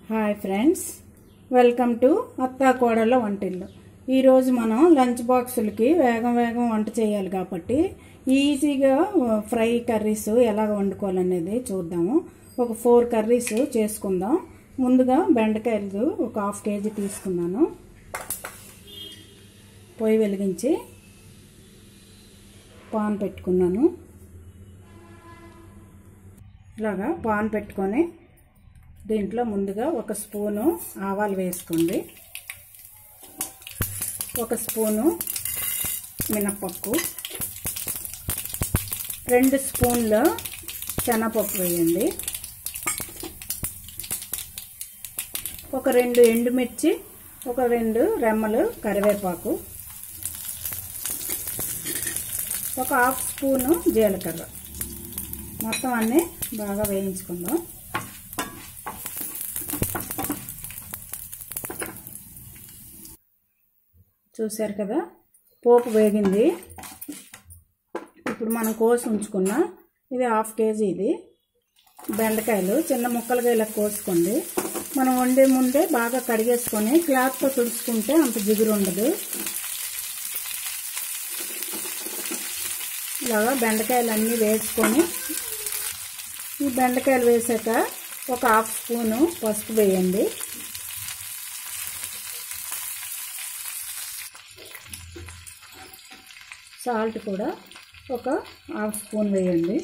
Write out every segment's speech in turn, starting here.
Hi friends welcome to అత్తా కోడళ్ళ వంటిల్లు ఈరోజు మనం లంచ్ బాక్సులకి వేగం వేగం వంట చేయాలి కాబట్టి ఈజీగా ఫ్రై కర్రీస్ ఎలా వండుకోవాలనేది చూద్దాము ఒక ఫోర్ కర్రీస్ చేసుకుందాం ముందుగా బెండకాయలు ఒక హాఫ్ కేజీ తీసుకున్నాను పొయ్యి వెలిగించి పాన్ పెట్టుకున్నాను ఇలాగా పాన్ పెట్టుకొని దీంట్లో ముందుగా ఒక స్పూను ఆవాలు వేసుకోండి ఒక స్పూను మినప్పప్పు రెండు స్పూన్ల శనగపప్పు వేయండి ఒక రెండు ఎండుమిర్చి ఒక రెండు రెమ్మలు కరివేపాకు ఒక హాఫ్ స్పూను జీలకర్ర మొత్తం అన్నీ బాగా వేయించుకుందాం చూశారు కదా పోపు వేగింది ఇప్పుడు మనం కోసి ఉంచుకున్న ఇది హాఫ్ కేజీ ఇది బెండకాయలు చిన్న ముక్కలుగా ఇలా కోసుకోండి మనం వండే ముందే బాగా కడిగేసుకొని క్లాత్తో తుడుచుకుంటే అంత జిగురు ఉండదు ఇలాగా బెండకాయలు అన్నీ వేసుకొని ఈ బెండకాయలు వేసాక ఒక హాఫ్ స్పూను పసుపు వేయండి సాల్ట్ కూడా ఒక హాఫ్ స్పూన్ వేయండి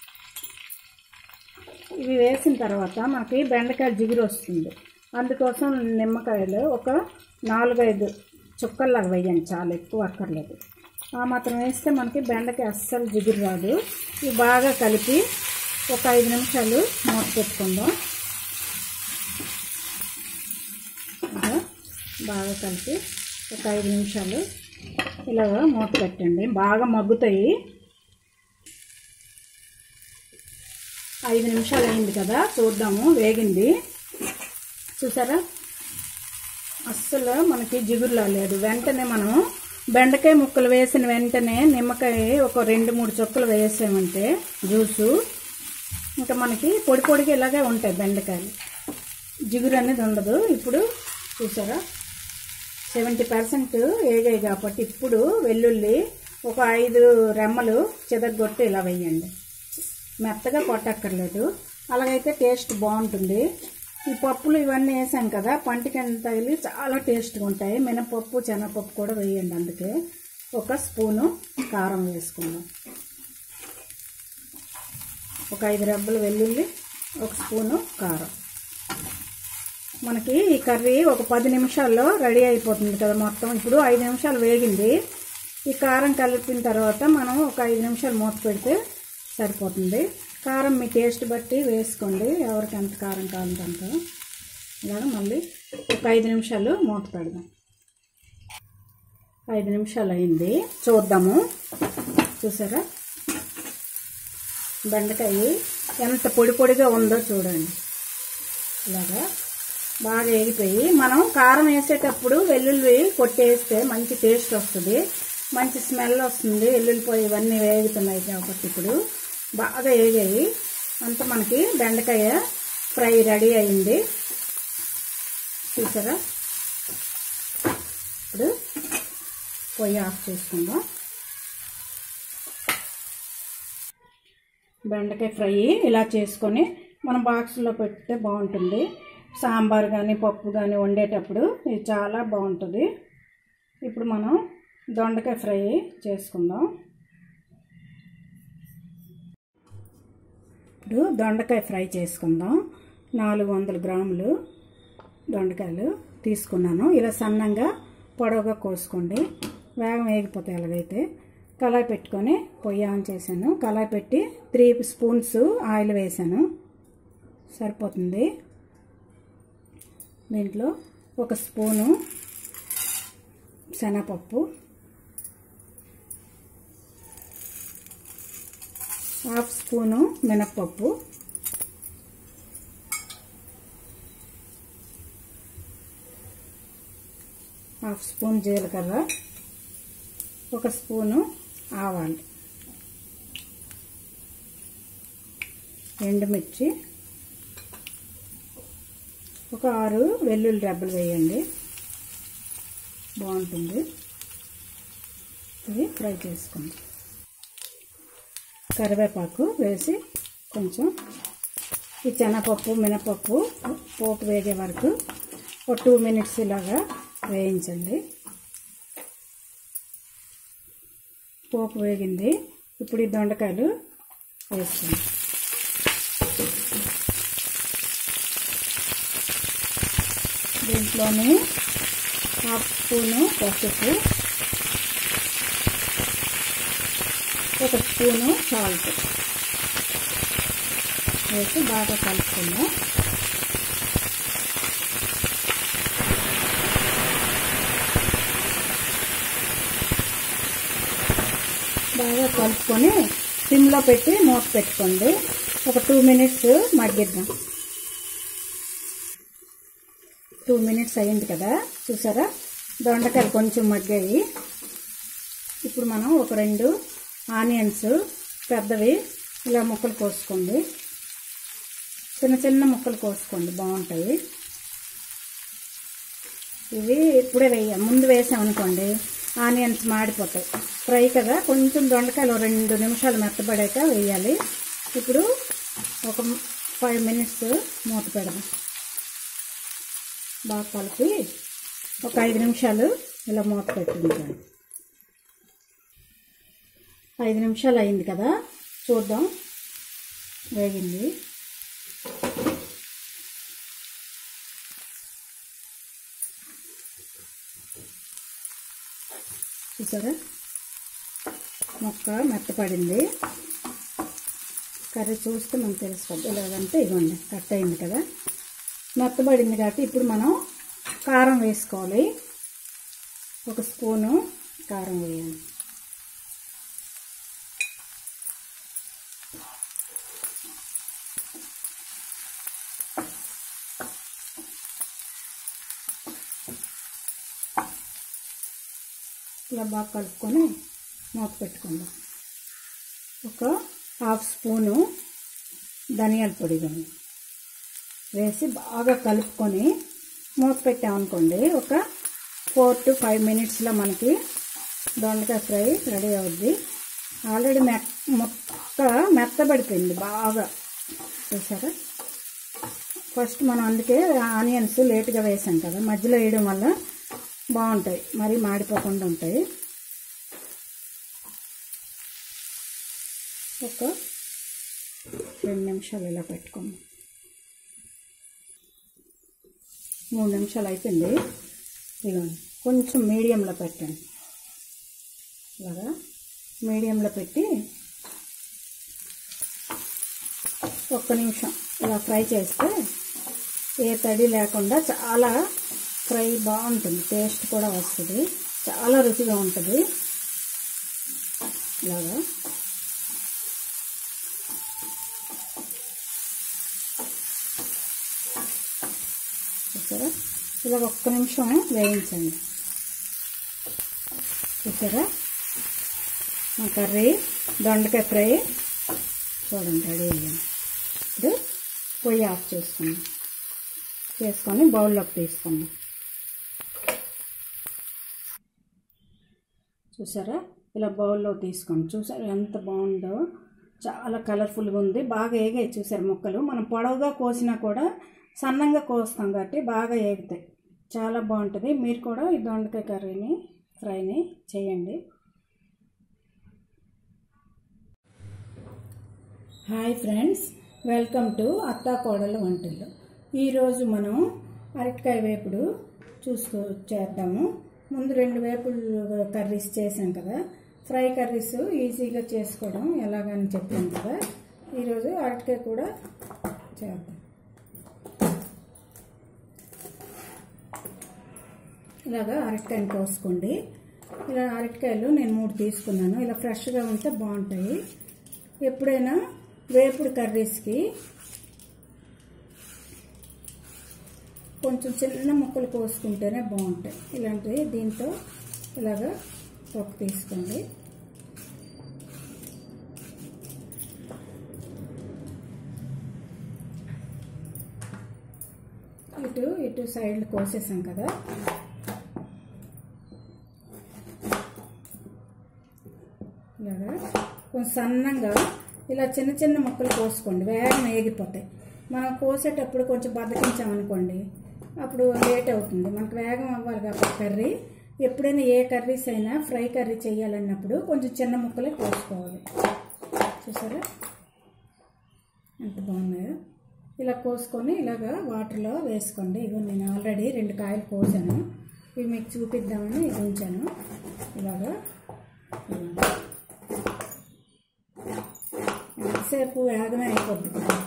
ఇవి వేసిన తర్వాత మనకి బెండకాయ జిగురు వస్తుంది అందుకోసం నిమ్మకాయలు ఒక నాలుగైదు చుక్కల్లాగా వేయండి చాలా ఎక్కువ అక్కర్లేదు ఆ మాత్రం వేస్తే మనకి బెండకాయ అస్సలు జిగురు రాదు ఇవి బాగా కలిపి ఒక ఐదు నిమిషాలు మూత పెట్టుకుందాం ఇలా బాగా కలిపి ఒక ఐదు నిమిషాలు ఇలాగ మూత పెట్టండి బాగా మగ్గుతాయి ఐదు నిమిషాలు అయింది కదా చూద్దాము వేగింది చూసారా అస్సలు మనకి జిగురులా లేదు వెంటనే మనం బెండకాయ ముక్కలు వేసిన వెంటనే నిమ్మకాయ ఒక రెండు మూడు చుక్కలు వేసామంటే జ్యూసు ఇంకా మనకి పొడి పొడిగా ఇలాగే ఉంటాయి బెండకాయలు జిగురు అనేది ఉండదు ఇప్పుడు చూసారా సెవెంటీ పర్సెంట్ వేగాయి కాబట్టి ఇప్పుడు వెల్లుల్లి ఒక ఐదు రెమ్మలు చెదగొట్టి ఇలా వేయండి మెత్తగా కొట్టక్కర్లేదు అలాగైతే టేస్ట్ బాగుంటుంది ఈ పప్పులు ఇవన్నీ వేసాం కదా పంటికి తగిలి చాలా టేస్ట్గా ఉంటాయి మినపప్పు శనగపప్పు కూడా వేయండి అందుకే ఒక స్పూను కారం వేసుకుందాం ఒక ఐదు రెబ్బలు వెల్లుల్లి ఒక స్పూను కారం మనకి ఈ కర్రీ ఒక పది నిమిషాల్లో రెడీ అయిపోతుంది కదా మొత్తం ఇప్పుడు ఐదు నిమిషాలు వేగింది ఈ కారం కలిపిన తర్వాత మనం ఒక ఐదు నిమిషాలు మూత పెడితే సరిపోతుంది కారం మీ టేస్ట్ బట్టి వేసుకోండి ఎవరికి ఎంత కారం కావాలంటే అంత ఇలాగ మళ్ళీ ఒక ఐదు నిమిషాలు మూత పెడదాం ఐదు నిమిషాలు అయింది చూద్దాము చూసారా బెండకాయ ఎంత పొడి పొడిగా ఉందో చూడండి ఇలాగా బాగా వేగిపోయి మనం కారం వేసేటప్పుడు వెల్లుల్లి కొట్టేస్తే మంచి టేస్ట్ వస్తుంది మంచి స్మెల్ వస్తుంది వెల్లుల్లిపోయి ఇవన్నీ వేగుతున్నాయి కాబట్టి ఇప్పుడు బాగా వేగాయి అంత మనకి బెండకాయ ఫ్రై రెడీ అయింది చూసారా ఇప్పుడు పొయ్యి ఆఫ్ చేసుకుందాం బెండకాయ ఫ్రై ఇలా చేసుకొని మనం బాక్స్లో పెడితే బాగుంటుంది సాంబార్ కానీ పప్పు కానీ వండేటప్పుడు ఇది చాలా బాగుంటుంది ఇప్పుడు మనం దొండకాయ ఫ్రై చేసుకుందాం ఇప్పుడు దొండకాయ ఫ్రై చేసుకుందాం నాలుగు వందల గ్రాములు దొండకాయలు తీసుకున్నాను ఇలా సన్నంగా పొడవుగా కోసుకోండి వేగం వేగిపోతాయి ఎలాగైతే కళాయి పెట్టుకొని పొయ్యి ఆన్ చేశాను కళాయి పెట్టి త్రీ స్పూన్స్ ఆయిల్ వేసాను సరిపోతుంది దీంట్లో ఒక స్పూను శనగపప్పు హాఫ్ స్పూను మినప్పప్పు హాఫ్ స్పూన్ జీలకర్ర ఒక స్పూను ఆవాలు ఎండుమిర్చి ఒక ఆరు వెల్లుల్లి రెబ్బలు వేయండి బాగుంటుంది ఇవి ఫ్రై చేసుకోండి కరివేపాకు వేసి కొంచెం ఈ శనగపప్పు మినపప్పు పోపు వేగే వరకు ఒక టూ మినిట్స్ ఇలాగా వేయించండి పోపు వేగింది ఇప్పుడు ఈ దొండకాయలు వేసుకోండి దీంట్లోని హాఫ్ స్పూను పసుపు ఒక స్పూను సాల్ట్ వేసి బాగా కలుపుకుందాం బాగా కలుపుకొని సిమ్లో పెట్టి మూత పెట్టుకోండి ఒక టూ మినిట్స్ మగ్గిద్దాం టూ మినిట్స్ అయింది కదా చూసారా దొండకాయలు కొంచెం మగ్గాయి ఇప్పుడు మనం ఒక రెండు ఆనియన్స్ పెద్దవి ఇలా ముక్కలు కోసుకోండి చిన్న చిన్న ముక్కలు కోసుకోండి బాగుంటాయి ఇవి ఇప్పుడే వేయాలి ముందు వేసామనుకోండి ఆనియన్స్ మాడిపోతాయి ఫ్రై కదా కొంచెం దొండకాయలు రెండు నిమిషాలు మెత్తబడాక వేయాలి ఇప్పుడు ఒక ఫైవ్ మినిట్స్ మూత పెడదాం బాగా కలిపి ఒక ఐదు నిమిషాలు ఇలా మూత పెట్టించండి ఐదు నిమిషాలు అయింది కదా చూద్దాం వేగింది చూసారా మొక్క మెత్తపడింది కర్రీ చూస్తే మనకు తెలుస్తుంది ఇలాగంటే ఇవ్వండి కట్ అయింది కదా మెత్తబడింది కాబట్టి ఇప్పుడు మనం కారం వేసుకోవాలి ఒక స్పూను కారం వేయాలి ఇలా బాగా కలుపుకొని మూత పెట్టుకుందాం ఒక హాఫ్ స్పూను ధనియాల పొడి కానీ వేసి బాగా కలుపుకొని మూత పెట్టామనుకోండి ఒక ఫోర్ టు ఫైవ్ మినిట్స్లో మనకి దొండకాయ ఫ్రై రెడీ అవుద్ది ఆల్రెడీ మె మొక్క మెత్తబడిపోయింది బాగా చూసారా ఫస్ట్ మనం అందుకే ఆనియన్స్ లేట్గా వేసాం కదా మధ్యలో వేయడం వల్ల బాగుంటాయి మరీ మాడిపోకుండా ఉంటాయి ఒక రెండు నిమిషాలు ఇలా పెట్టుకోండి మూడు నిమిషాలు అయిపోయింది ఇదిగోండి కొంచెం మీడియంలో పెట్టండి ఇలాగా మీడియంలో పెట్టి ఒక్క నిమిషం ఇలా ఫ్రై చేస్తే ఏ తడి లేకుండా చాలా ఫ్రై బాగుంటుంది టేస్ట్ కూడా వస్తుంది చాలా రుచిగా ఉంటుంది ఇలాగా చూసారా ఇలా ఒక్క నిమిషం వేయించండి చూసారా మా కర్రీ దొండకాయ ఫ్రై చూడండి రెడీ అయ్యాను ఇప్పుడు పొయ్యి ఆఫ్ చేసుకున్నాం చేసుకొని బౌల్లోకి తీసుకున్నాం చూసారా ఇలా బౌల్లో తీసుకోండి చూసారా ఎంత బాగుందో చాలా కలర్ఫుల్గా ఉంది బాగా ఏగాయి చూసారు ముక్కలు మనం పొడవుగా కోసినా కూడా సన్నంగా కోస్తాం కాబట్టి బాగా ఏగుతాయి చాలా బాగుంటుంది మీరు కూడా ఈ దొండకాయ కర్రీని ఫ్రైని చేయండి హాయ్ ఫ్రెండ్స్ వెల్కమ్ టు అత్తా కోడల వంటలు ఈరోజు మనం అరటికాయ వేపుడు చూసుకో చేద్దాము ముందు రెండు వేపుడు కర్రీస్ చేసాం కదా ఫ్రై కర్రీస్ ఈజీగా చేసుకోవడం ఎలాగని చెప్పాను కదా ఈరోజు అరటికాయ కూడా చేద్దాం ఇలాగా అరటికాయని కోసుకోండి ఇలా అరటికాయలు నేను మూడు తీసుకున్నాను ఇలా ఫ్రెష్గా ఉంటే బాగుంటాయి ఎప్పుడైనా వేపుడు కర్రీస్కి కొంచెం చిన్న ముక్కలు కోసుకుంటేనే బాగుంటాయి ఇలాంటివి దీంతో ఇలాగా ఒక తీసుకోండి ఇటు ఇటు సైడ్లు కోసేసాం కదా ఇలాగా కొంచెం సన్నంగా ఇలా చిన్న చిన్న ముక్కలు కోసుకోండి వేగం వేగిపోతాయి మనం కోసేటప్పుడు కొంచెం బద్దకించామనుకోండి అప్పుడు లేట్ అవుతుంది మనకు వేగం అవ్వాలి కాబట్టి కర్రీ ఎప్పుడైనా ఏ కర్రీస్ అయినా ఫ్రై కర్రీ చేయాలన్నప్పుడు కొంచెం చిన్న ముక్కలే కోసుకోవాలి చూసారా ఎంత బాగున్నాయో ఇలా కోసుకొని ఇలాగా వాటర్లో వేసుకోండి ఇగో నేను ఆల్రెడీ రెండు కాయలు కోసాను ఇవి మీకు చూపిద్దామని ఇది ఉంచాను ఇలాగా ఇదిగోండి. ఎంతసేపు వేగమే అయిపోద్ది కదా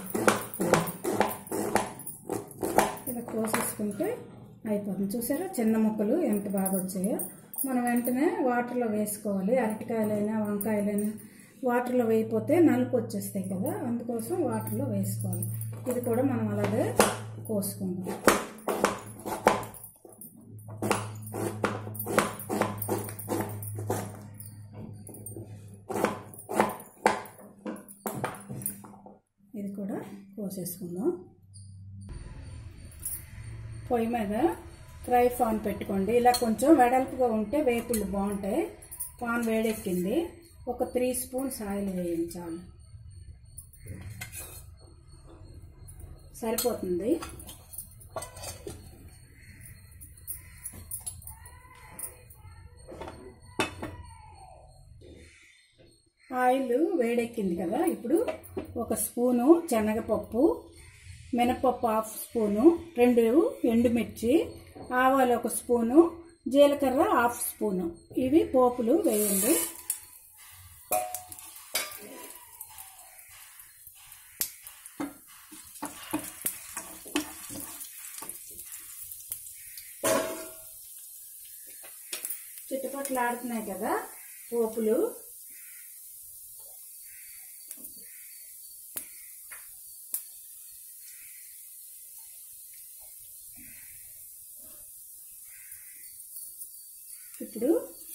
ఇలా కోసేసుకుంటే అయిపోతుంది చూసారా చిన్న ముక్కలు ఎంత బాగా వచ్చాయో మనం వెంటనే వాటర్లో వేసుకోవాలి అరటికాయలైనా వంకాయలైనా వాటర్లో వేయిపోతే నలుపు వచ్చేస్తాయి కదా అందుకోసం వాటర్లో వేసుకోవాలి ఇది కూడా మనం అలాగే కోసుకుందాం ఇది కూడా కోసేసుకుందాం పొయ్యి మీద ఫ్రై పాన్ పెట్టుకోండి ఇలా కొంచెం వెడల్పుగా ఉంటే వేపుళ్ళు బాగుంటాయి పాన్ వేడెక్కింది ఒక త్రీ స్పూన్స్ ఆయిల్ వేయండి చాలు సరిపోతుంది ఆయిల్ వేడెక్కింది కదా ఇప్పుడు ఒక స్పూను శనగపప్పు మినపప్పు హాఫ్ స్పూను రెండు ఎండుమిర్చి ఆవాలు ఒక స్పూను జీలకర్ర హాఫ్ స్పూను ఇవి పోపులు వేయండి చుట్టుపక్కల ఆడుతున్నాయి కదా పోపులు ఇప్పుడు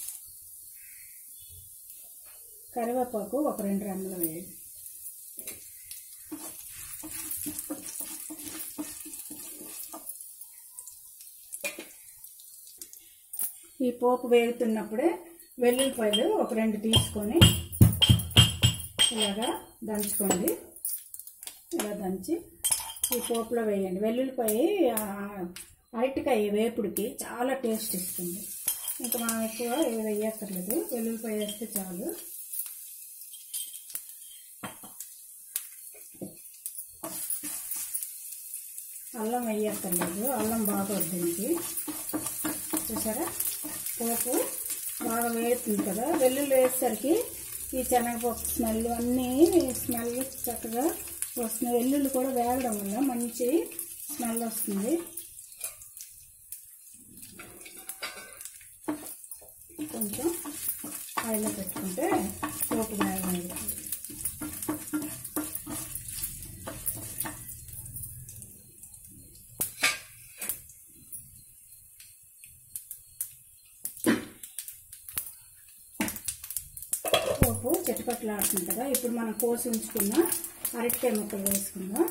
కరివేపాకు ఒక రెండు రెమ్మలు వేయండి ఈ పోపు వేగుతున్నప్పుడే వెల్లుల్లిపాయలు ఒక రెండు తీసుకొని ఇలాగా దంచుకోండి ఇలా దంచి ఈ పోపులో వేయండి వెల్లుల్లిపాయ ఆ, అరటికాయ వేపుడికి చాలా టేస్ట్ ఇస్తుంది ఇంకా మనం ఎక్కువ ఏవి వేయక్కర్లేదు వెల్లుల్లిపాయ వేస్తే చాలు అల్లం వేయక్కర్లేదు అల్లం బాగా దీనికి చూసారా పోపు బాగా వేస్తుంది కదా వెల్లుల్లి వేసేసరికి ఈ శనగపప్పు స్మెల్ అన్నీ స్మెల్ చక్కగా వస్తుంది వెల్లుల్లి కూడా వేగడం వల్ల మంచి స్మెల్ వస్తుంది కొంచెం ఆయిల్లో పెట్టుకుంటే పోపు వేగం అవుతుంది పోపు చిటపట్లాడుతుంది కదా ఇప్పుడు మనం కోసి ఉంచుకున్న అరటికాయ ముక్కలు వేసుకుందాం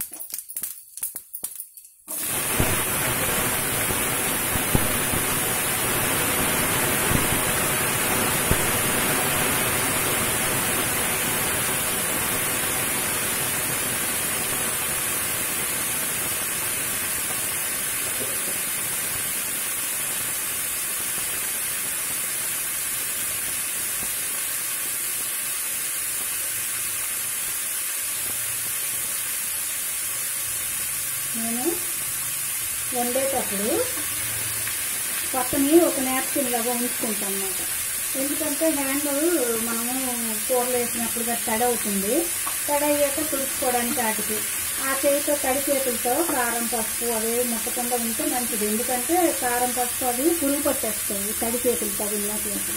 నేను వండేటప్పుడు పక్కని ఒక నాప్కిన్ లాగా ఉంచుకుంటాం అన్నమాట ఎందుకంటే హ్యాండ్ మనము కూరలు వేసినప్పుడు గట్ట తడి అవుతుంది తడి అయ్యాక తుడుచుకోవడానికి వాటికి ఆ చేతితో తడి చేతులతో కారం పసుపు అవి ముట్టకుండా ఉంటే మంచిది ఎందుకంటే కారం పసుపు అవి పురుగు పట్టేస్తాయి తడి చేతులతో అవి ఇలా చేసిన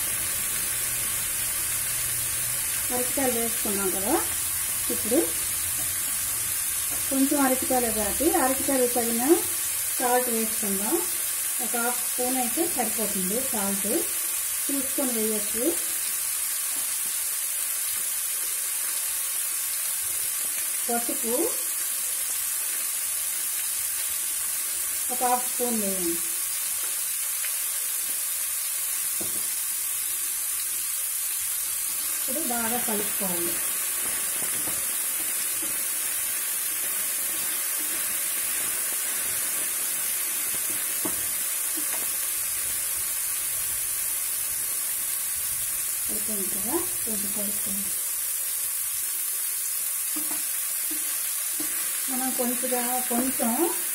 అరటికాయలు వేసుకున్నాం కదా ఇప్పుడు కొంచెం అరటికాయలు కాబట్టి అరటికాయలు తగిన సాల్ట్ వేసుకుందాం ఒక హాఫ్ స్పూన్ అయితే సరిపోతుంది సాల్ట్ చూసుకొని వేయచ్చు పసుపు ఒక హాఫ్ స్పూన్ వేయండి ఇప్పుడు బాగా కలుపుకోవాలి అయిపోయింది కదా కొంచెం కలుపుకోండి మనం కొంచెంగా కొంచెం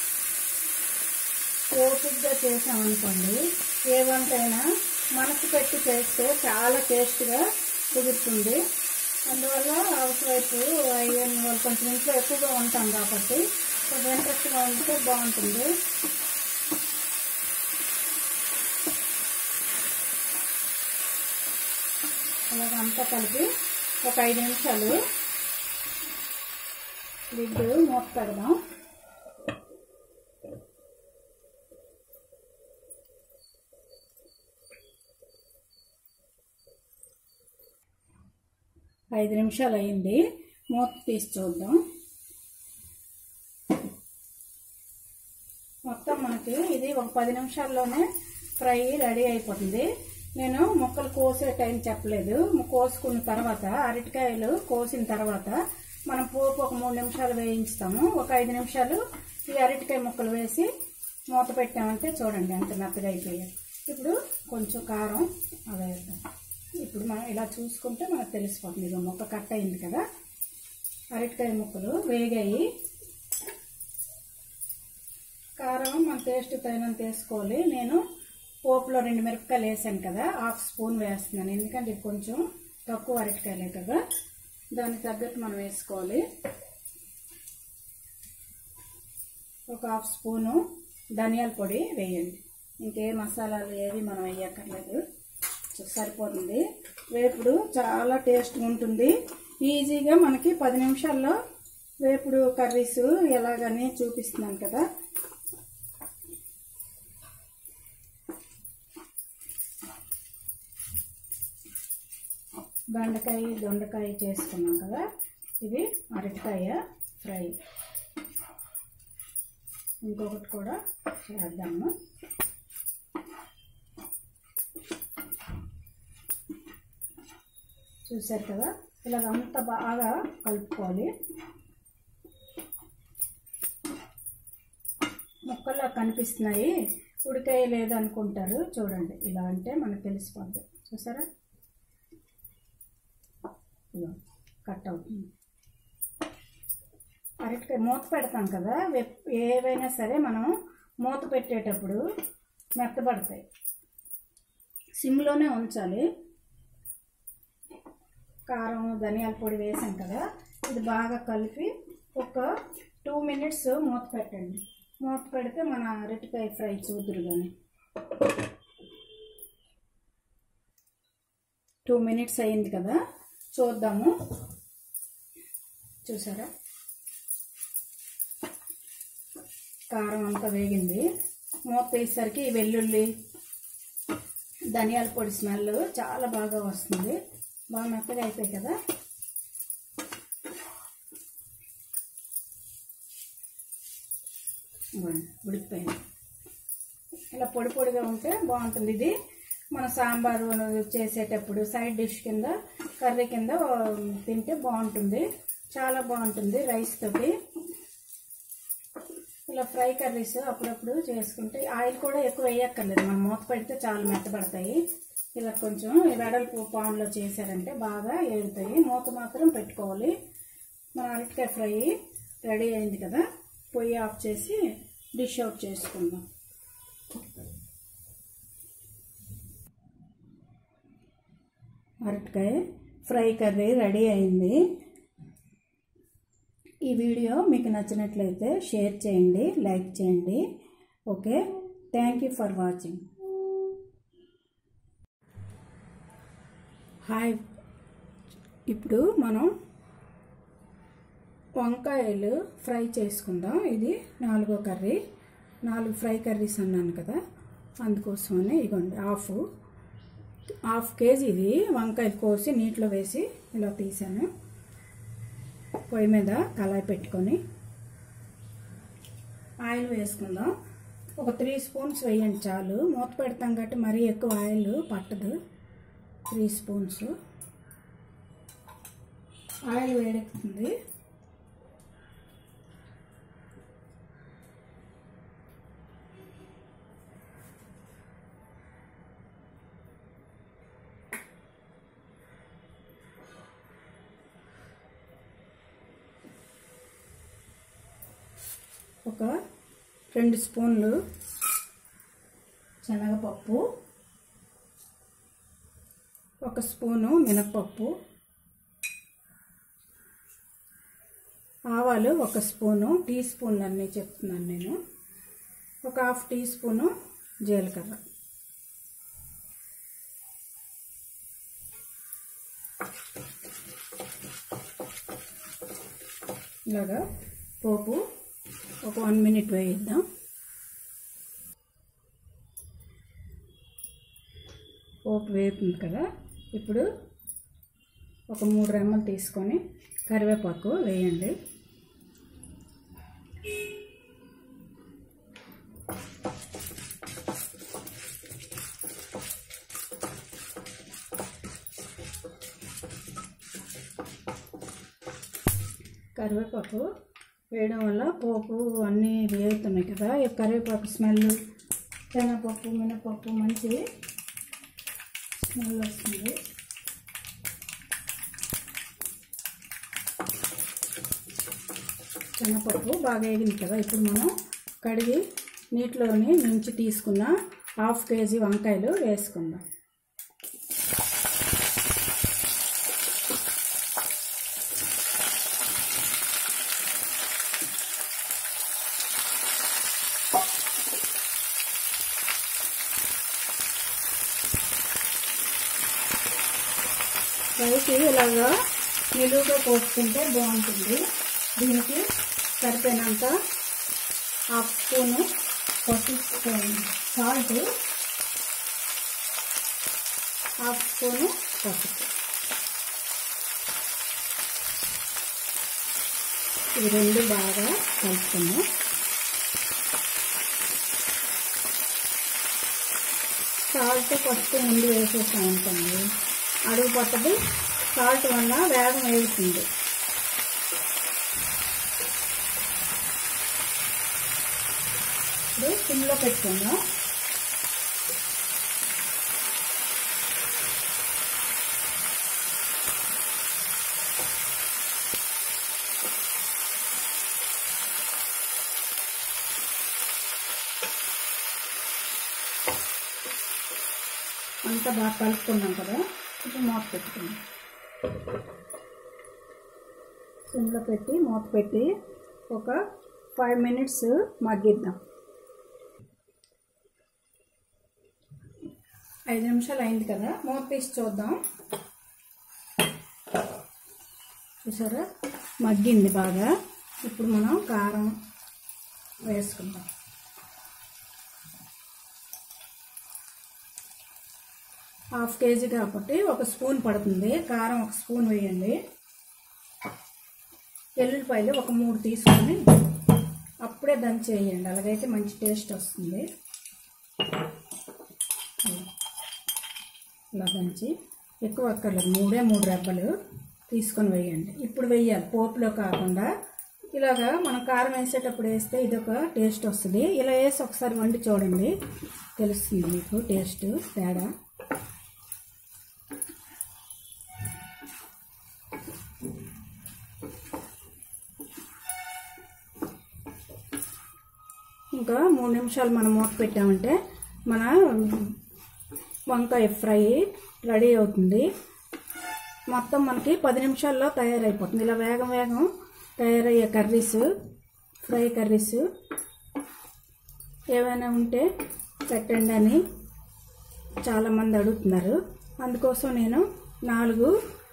ఓపిక్గా చేసామనుకోండి ఏ వంట అయినా మనసు పెట్టి చేస్తే చాలా టేస్ట్గా కుదురుతుంది అందువల్ల హౌస్ వైఫ్ అయ్యే వాళ్ళు కొంచెం ఇంట్లో ఎక్కువగా ఉంటాం కాబట్టి కొంచెం ఇంట్రెస్ట్గా ఉంటే బాగుంటుంది అలాగ అంతా కలిపి ఒక ఐదు నిమిషాలు లిడ్ మూత పెడదాం ఐదు నిమిషాలు అయింది మూత తీసి చూద్దాం మొత్తం మనకి ఇది ఒక పది నిమిషాల్లోనే ఫ్రై రెడీ అయిపోతుంది నేను ముక్కలు కోసే టైం చెప్పలేదు కోసుకున్న తర్వాత అరటికాయలు కోసిన తర్వాత మనం పోపు ఒక మూడు నిమిషాలు వేయించుతాము ఒక ఐదు నిమిషాలు ఈ అరటికాయ ముక్కలు వేసి మూత పెట్టామంటే చూడండి ఎంత మెత్తగా అయిపోయాయి ఇప్పుడు కొంచెం కారం అవి వేద్దాం ఇప్పుడు మనం ఇలా చూసుకుంటే మనకు తెలిసిపోతుంది ఇక ముక్క కట్ అయింది కదా అరటికాయ ముక్కలు వేగాయి కారం మన టేస్ట్ తగినంత వేసుకోవాలి నేను పోపులో రెండు మిరపకాయలు వేసాను కదా హాఫ్ స్పూన్ వేస్తున్నాను ఎందుకంటే ఇది కొంచెం తక్కువ అరటికాయలే కదా దానికి తగ్గట్టు మనం వేసుకోవాలి ఒక హాఫ్ స్పూను ధనియాల పొడి వేయండి ఇంకే మసాలాలు ఏవి మనం వేయక్కర్లేదు సరిపోతుంది వేపుడు చాలా టేస్ట్గా ఉంటుంది ఈజీగా మనకి పది నిమిషాల్లో వేపుడు కర్రీస్ ఎలాగని చూపిస్తున్నాను కదా బెండకాయ దొండకాయ చేసుకున్నాం కదా ఇది అరటికాయ ఫ్రై ఇంకొకటి కూడా చేద్దాము చూసారు కదా ఇలాగ అంత బాగా కలుపుకోవాలి ముక్కల్లో కనిపిస్తున్నాయి ఉడికాయ లేదనుకుంటారు చూడండి ఇలా అంటే మనకు తెలిసిపోద్ది చూసారా ఇదిగో కట్ అవుతుంది అరటికాయ మూత పెడతాం కదా వెప్- ఏవైనా సరే మనం మూత పెట్టేటప్పుడు మెత్తబడతాయి సిమ్లోనే ఉంచాలి కారం ధనియాల పొడి వేసాం కదా ఇది బాగా కలిపి ఒక టూ మినిట్స్ మూత పెట్టండి మూత పెడితే మన అరటికాయ ఫ్రై చూదురు కానీ టూ మినిట్స్ అయింది కదా చూద్దాము చూసారా కారం అంతా వేగింది మూత వేసేసరికి ఈ వెల్లుల్లి ధనియాల పొడి స్మెల్ చాలా బాగా వస్తుంది బాగా మెత్తగా అయిపోయి కదా ఇవ్వండి, ఉడికిపోయింది ఇలా పొడి పొడిగా ఉంటే బాగుంటుంది ఇది మన సాంబారు చేసేటప్పుడు సైడ్ డిష్ కింద కర్రీ కింద తింటే బాగుంటుంది చాలా బాగుంటుంది రైస్ తోటి ఇలా ఫ్రై కర్రీస్ అప్పుడప్పుడు చేసుకుంటే ఆయిల్ కూడా ఎక్కువ వేయక్కర్లేదు మనం మూత పెడితే చాలా మెత్తపడతాయి ఇలా కొంచెం వెడల్పు పాన్లో చేశారంటే బాగా ఏగుతాయి మూత మాత్రం పెట్టుకోవాలి మన అరటికాయ ఫ్రై రెడీ అయింది కదా పొయ్యి ఆఫ్ చేసి డిష్ అవుట్ చేసుకుందాం అరటికాయ ఫ్రై కర్రీ రెడీ అయింది ఈ వీడియో మీకు నచ్చినట్లయితే షేర్ చేయండి లైక్ చేయండి okay thank you for watching hi ఇప్పుడు మనం వంకాయలు ఫ్రై చేసుకుందాం ఇది నాలుగో కర్రీ నాలుగు ఫ్రై కర్రీస్ అన్నాను కదా అందుకోసమని ఇగోండి హాఫ్ హాఫ్ కేజీ ఇది వంకాయలు కోసి నీటిలో వేసి ఇలా తీసాను పొయ్యి మీద కళాయి పెట్టుకొని ఆయిల్ వేసుకుందాం ఒక త్రీ స్పూన్స్ వేయండి చాలు మూత పెడతాం కాబట్టి మరీ ఎక్కువ ఆయిల్ పట్టదు త్రీ స్పూన్స్ ఆయిల్ వేడెక్కుతుంది ఒక రెండు స్పూన్లు శనగపప్పు ఒక స్పూను మినప్పప్పు ఆవాలు ఒక స్పూను టీ స్పూన్ అన్నీ చెప్తున్నాను నేను ఒక హాఫ్ టీ స్పూను జీలకర్ర ఇలాగా పోపు ఒక వన్ మినిట్ వేయిద్దాం పోపు వేపుంది కదా ఇప్పుడు ఒక మూడు రెమ్మలు తీసుకొని కరివేపాకు వేయండి కరివేపాకు వేయడం వల్ల పోపు అన్నీ వేగుతున్నాయి కదా ఈ కరివేపాకు స్మెల్ శనగపప్పు మినపప్పు మంచి స్మెల్ వస్తుంది శనగపప్పు బాగా వేగింది కదా ఇప్పుడు మనం కడిగి నీటిలోని నుంచి తీసుకున్న హాఫ్ కేజీ వంకాయలు వేసుకుందాం రైస్ ఇలాగా నిలువుగా పోసుకుంటే బాగుంటుంది దీనికి సరిపోయినంత హాఫ్ స్పూను పసుపు సాల్ట్ హాఫ్ స్పూను పసుపు ఇవి రెండు బాగా కలుపుకున్నాం సాల్ట్ ఫస్ట్ ముందు వేసేసాం అనుకోండి అడుగు పట్టదు సాల్ట్ వల్ల వేగం వేగుతుంది ఇప్పుడు సిమ్లో పెట్టుకుందాం అంతా బాగా కలుపుకున్నాం కదా ఇప్పుడు మూత పెట్టుకున్నాం సిమ్లో పెట్టి మూత పెట్టి ఒక ఫైవ్ మినిట్స్ మగ్గిద్దాం ఐదు నిమిషాలు అయింది కదా మూత తీసి చూద్దాం చూసారా మగ్గింది బాగా ఇప్పుడు మనం కారం వేసుకుందాం హాఫ్ కేజీ కాబట్టి ఒక స్పూన్ పడుతుంది కారం ఒక స్పూన్ వేయండి ఎల్లుల్లిపాయలు ఒక మూడు తీసుకొని అప్పుడే దంచి వేయండి అలాగైతే మంచి టేస్ట్ వస్తుంది ఇలా దంచి ఎక్కువ అక్కర్లేదు మూడే మూడు రెబ్బలు తీసుకొని వేయండి ఇప్పుడు వేయాలి పోపులో కాకుండా ఇలాగా మనం కారం వేసేటప్పుడు వేస్తే ఇది ఒక టేస్ట్ వస్తుంది ఇలా వేసి ఒకసారి వండి చూడండి తెలుస్తుంది మీకు టేస్ట్ తేడా ఇంకా మూడు నిమిషాలు మనం మూత పెట్టామంటే మన వంకాయ ఫ్రై రెడీ అవుతుంది మొత్తం మనకి పది నిమిషాల్లో తయారైపోతుంది ఇలా వేగం వేగం తయారయ్యే కర్రీస్ ఫ్రై కర్రీస్ ఏమైనా ఉంటే పెట్టండి అని చాలామంది అడుగుతున్నారు అందుకోసం నేను నాలుగు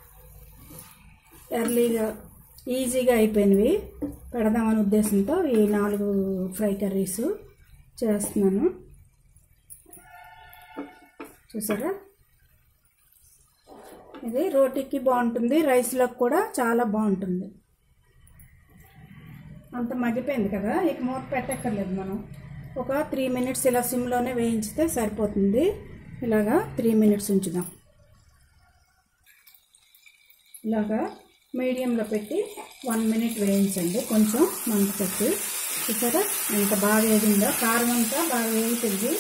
ఎర్లీగా ఈజీగా అయిపోయినవి పెడదామనే ఉద్దేశంతో ఈ నాలుగు ఫ్రై కర్రీస్ చేస్తున్నాను చూసారా ఇది రోటీకి బాగుంటుంది రైస్లోకి కూడా చాలా బాగుంటుంది అంత మగ్గిపోయింది కదా ఇక మూత పెట్టక్కర్లేదు మనం ఒక త్రీ మినిట్స్ ఇలా సిమ్లోనే వేయించితే సరిపోతుంది ఇలాగా త్రీ మినిట్స్ ఉంచుదాం ఇలాగా మీడియంలో పెట్టి వన్ మినిట్ వేయించండి కొంచెం మంట పెట్టి చూసారా ఎంత బాగా వేగిందో కారం అంతా బాగా వేగుతుంది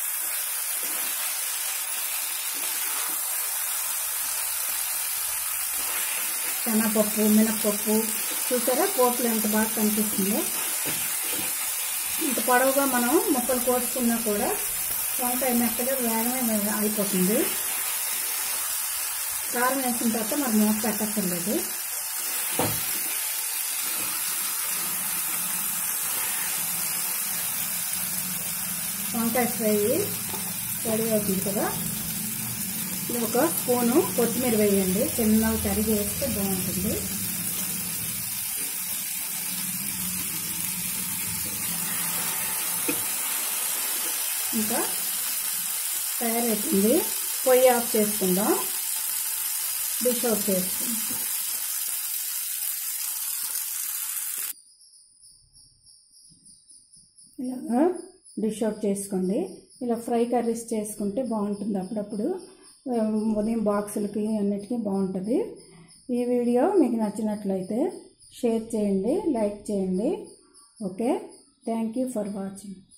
శనగపప్పు మినప్పప్పు చూసారా పోపులు ఎంత బాగా కనిపిస్తుందో ఇంత పొడవుగా మనం ముక్కలు కోసుకున్నా కూడా వంకాయ మెత్తగా వేగమే అయిపోతుంది కారం వేసిన తర్వాత మరి మూత పెట్టక్కర్లేదు వంకాయ ఫ్రై రెడీ అవుతుంది కదా ఇది ఒక స్పూను కొత్తిమీర వేయండి చిన్నగా తరిగి వేస్తే బాగుంటుంది ఇంకా తయారైతుంది పొయ్యి ఆఫ్ చేసుకుందాం డిష్ అవుట్ చేసుకుందాం ఇలాగా డిష్ అవుట్ చేసుకోండి ఇలా ఫ్రై కర్రీస్ చేసుకుంటే బాగుంటుంది అప్పుడప్పుడు ఆ, ఉదయం బాక్సులకి అన్నిటికీ బాగుంటుంది ఈ వీడియో మీకు నచ్చినట్లయితే షేర్ చేయండి లైక్ చేయండి okay thank you for watching